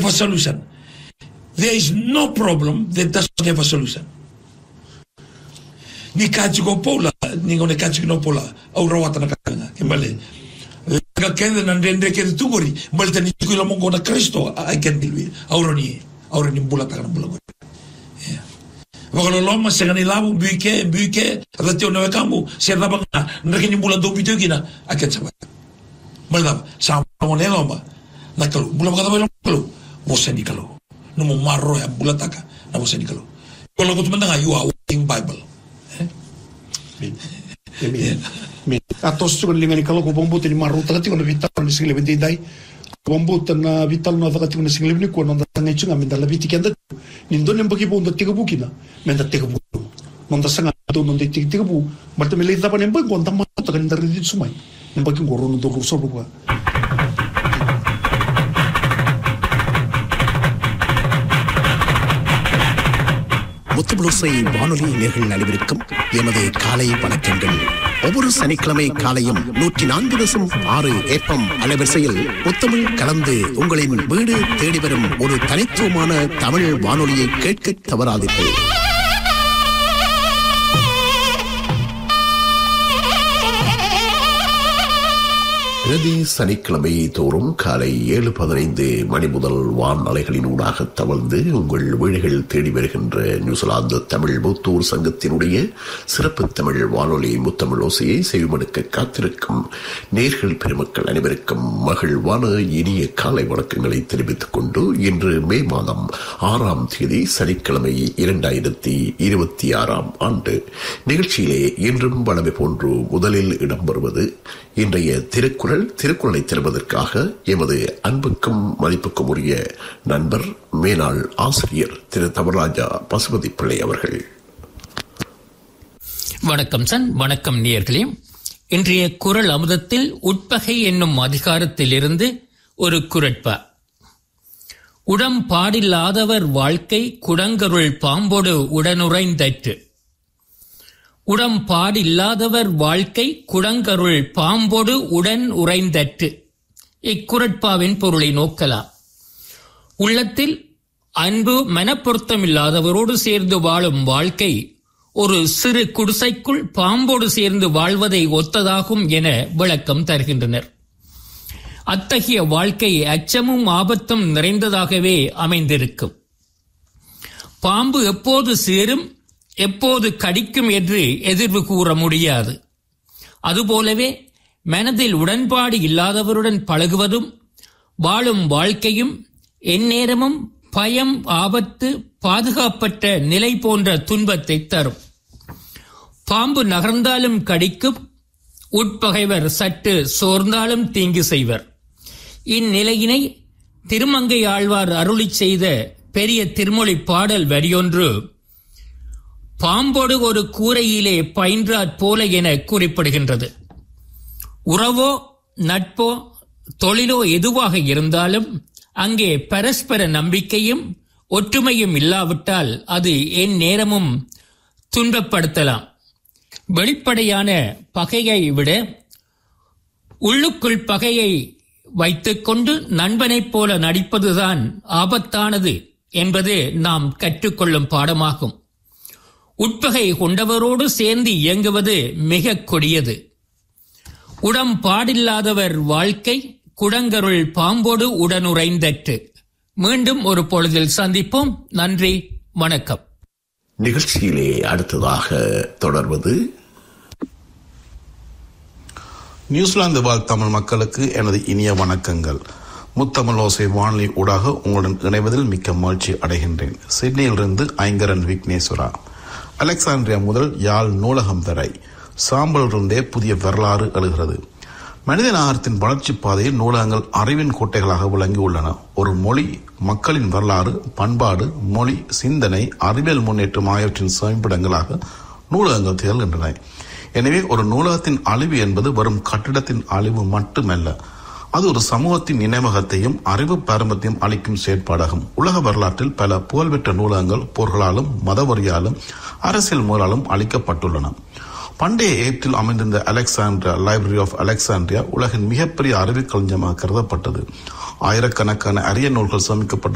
have a solution. There is no problem that doesn't have a solution. Ni kaji ko pola, ni ngone kaji no pola, au rawata na kanga, kembali. Laga kende na ndende kende tugori, mbali tani kuila mongo na Kristo, I can deal with, auroni, auroni mbula taka na mbula ko. Wakalo loma se ngani labu buike buike ada tio na kamu se daba nga ndake ni bulan do bitu kina akan sama. Malda sa mo ne loma na kalu bulan ka daba kalu mo se ni kalu. No mo marro ya bulataka na mo se ni kalu. Kalau kau teman you are working Bible. Amen. Amen. Atos tu kan lingani kalau ko bombo tani maru tagati ko na vital ni single bindi dai. Bombo tan vital na tagati ko na single bindi ko na tanga chunga min dala viti kenda. Nindo nem bagi bonda tiga bukina. Men da tiga bu. Nonda sanga do nonda tiga tiga bu. Marta mele da pa nem bagi konta ma ta kan dar di sumai. Nem bagi ngoro no do ruso bu. முத்துபுளுசை வானொலி நேர்கள் அனைவருக்கும் எமது காலை வணக்கங்கள் ஒவ்வொரு சனிக்கிழமை காலையும் நூற்றி நான்கு தசம் ஆறு ஏப்பம் அலைவரிசையில் முத்தமிழ் கலந்து உங்களின் வீடு தேடி வரும் ஒரு தனித்துவமான தமிழ் வானொலியை கேட்க தவறாதீர்கள் பிரதி சனிக்கிழமை தோறும் காலை ஏழு பதினைந்து மணி முதல் வான் அலைகளின் ஊடாக தவழ்ந்து உங்கள் வீடுகள் தேடி வருகின்ற நியூசிலாந்து தமிழ் மூத்தூர் சங்கத்தினுடைய சிறப்பு தமிழ் வானொலி முத்தமிழ் ஓசையை செவிமடுக்க காத்திருக்கும் நேர்கள் பெருமக்கள் அனைவருக்கும் மகிழ்வான இனிய காலை வணக்கங்களை தெரிவித்துக் கொண்டு இன்று மே மாதம் ஆறாம் தேதி சனிக்கிழமை இரண்டாயிரத்தி இருபத்தி ஆறாம் ஆண்டு நிகழ்ச்சியிலே இன்றும் வளமை போன்று முதலில் இடம்பெறுவது இன்றைய திருக்குறள் திருக்குறளை தருவதற்காக எமது அன்புக்கும் மதிப்புக்கும் உரிய நண்பர் மேனாள் ஆசிரியர் திரு தவராஜா பசுபதி பிள்ளை அவர்கள் வணக்கம் சன் வணக்கம் நேயர்களே இன்றைய குரல் அமுதத்தில் உட்பகை என்னும் அதிகாரத்திலிருந்து ஒரு குரட்பா உடம்பாடில்லாதவர் வாழ்க்கை குடங்கருள் பாம்போடு உடனுறைந்தற்று உடம்பாடில்லாதவர் வாழ்க்கை குடங்கருள் பாம்போடு உடன் உறைந்தற்று இக்குரட்பாவின் பொருளை நோக்கலாம் உள்ளத்தில் அன்பு மனப்பொருத்தமில்லாதவரோடு சேர்ந்து வாழும் வாழ்க்கை ஒரு சிறு குடிசைக்குள் பாம்போடு சேர்ந்து வாழ்வதை ஒத்ததாகும் என விளக்கம் தருகின்றனர் அத்தகைய வாழ்க்கை அச்சமும் ஆபத்தும் நிறைந்ததாகவே அமைந்திருக்கும் பாம்பு எப்போது சேரும் எப்போது கடிக்கும் என்று எதிர்வு கூற முடியாது அதுபோலவே மனதில் உடன்பாடு இல்லாதவருடன் பழகுவதும் வாழும் வாழ்க்கையும் எந்நேரமும் பயம் ஆபத்து பாதுகாப்பற்ற நிலை போன்ற துன்பத்தை தரும் பாம்பு நகர்ந்தாலும் கடிக்கும் உட்பகைவர் சற்று சோர்ந்தாலும் தீங்கு செய்வர் இந்நிலையினை திருமங்கை ஆழ்வார் அருளி செய்த பெரிய திருமொழி பாடல் வரியொன்று பாம்போடு ஒரு கூரையிலே பயின்றாற் போல என குறிப்பிடுகின்றது உறவோ நட்போ தொழிலோ எதுவாக இருந்தாலும் அங்கே பரஸ்பர நம்பிக்கையும் ஒற்றுமையும் இல்லாவிட்டால் அது என் நேரமும் துன்பப்படுத்தலாம் வெளிப்படையான பகையை விட உள்ளுக்குள் பகையை வைத்துக்கொண்டு நண்பனைப் போல நடிப்பதுதான் ஆபத்தானது என்பது நாம் கற்றுக்கொள்ளும் பாடமாகும் உட்பகை கொண்டவரோடு சேர்ந்து இயங்குவது மிக கொடியது உடம்பாடில்லாதவர் வாழ்க்கை குடங்கருள் பாம்போடு உடனுறைந்தற்று மீண்டும் ஒரு பொழுதில் சந்திப்போம் நன்றி வணக்கம் நிகழ்ச்சியிலே அடுத்ததாக தொடர்வது நியூசிலாந்து வாழ் தமிழ் மக்களுக்கு எனது இனிய வணக்கங்கள் முத்தமிழ் ஓசை வானொலி ஊடாக உங்களுடன் இணைவதில் மிக்க மகிழ்ச்சி அடைகின்றேன் சிட்னியிலிருந்து ஐங்கரன் விக்னேஸ்வரா அலெக்சாண்ட்ரியா முதல் யாழ் நூலகம் வரை சாம்பலிருந்தே புதிய வரலாறு எழுகிறது மனித நாகரத்தின் வளர்ச்சி பாதையில் நூலகங்கள் அறிவின் கோட்டைகளாக விளங்கி உள்ளன ஒரு மொழி மக்களின் வரலாறு பண்பாடு மொழி சிந்தனை அறிவியல் முன்னேற்றம் ஆகியவற்றின் சேமிப்பிடங்களாக நூலகங்கள் திகழ்கின்றன எனவே ஒரு நூலகத்தின் அழிவு என்பது வரும் கட்டிடத்தின் அழிவு மட்டுமல்ல அது ஒரு சமூகத்தின் நினைவகத்தையும் அறிவு பாரம்பரியத்தையும் அளிக்கும் செயற்பாடாகும் உலக வரலாற்றில் பல புகழ்பெற்ற நூலகங்கள் போர்களாலும் மதவரியாலும் அரசியல் முறையாலும் அளிக்கப்பட்டுள்ளன பண்டைய எகிப்தில் அமைந்திருந்த அலெக்சாண்ட்ரியா லைப்ரரி ஆஃப் அலெக்சாண்ட்ரியா உலகின் மிகப்பெரிய அறிவு களஞ்சியமாக கருதப்பட்டது ஆயிரக்கணக்கான அரிய நூல்கள் சேமிக்கப்பட்ட